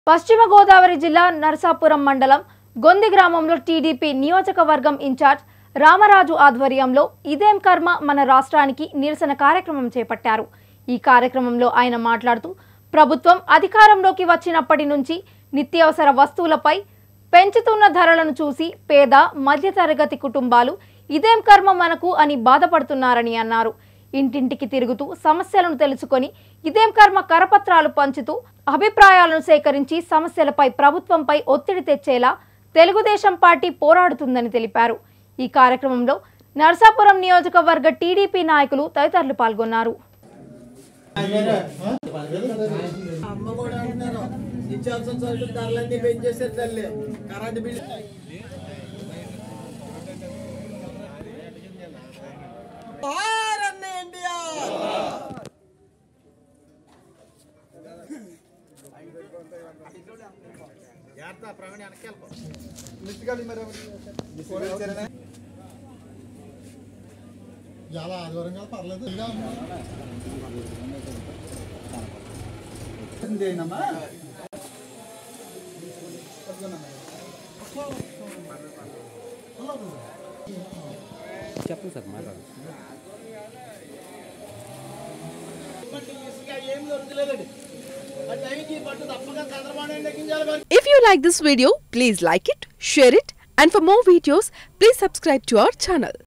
పశ్చిమ గోదావరి జిల్లా నరసాపురం మండలం గొంది గ్రామంలో టీడీపీ నియోజకవర్గం ఇన్ఛార్జ్ రామరాజు ఆధ్వర్యంలో ఇదేం కర్మ మన రాష్ట్రానికి నిరసన కార్యక్రమం చేపట్టారు ఈ కార్యక్రమంలో ఆయన మాట్లాడుతూ ప్రభుత్వం అధికారంలోకి వచ్చినప్పటి నుంచి నిత్యావసర వస్తువులపై పెంచుతున్న ధరలను చూసి పేద మధ్యతరగతి కుటుంబాలు ఇదేం కర్మ మనకు అని బాధపడుతున్నారని అన్నారు ఇంటింటికి తిరుగుతూ సమస్యలను తెలుసుకొని ఇదేం కర్మ కరపత్రాలు పంచుతూ అభిప్రాయాలను సేకరించి సమస్యలపై ప్రభుత్వంపై ఒత్తిడి తెచ్చేలా తెలుగుదేశం పార్టీ పోరాడుతుందని తెలిపారు ఈ కార్యక్రమంలో నర్సాపురం నియోజకవర్గ టీడీపీ నాయకులు తదితరులు పాల్గొన్నారు అమ్మ కూడా అంటున్నారు నిత్యావసర సరుకుల ధరలన్నీ పెంచేసారు తల్లి కరెంట్ బిల్లు భారత్ ఇండియా చాలా ఆదివారం కదా పర్లేదు ఇలా చెప్పండి సార్ మాట్లాడండి ఏం దొరకలేదండి ఆ టైంకి పట్టు తప్పగా చంద్రబాబు ఎక్కించాలి మరి If you like this video, please like it, share it, and for more videos, please subscribe to our channel.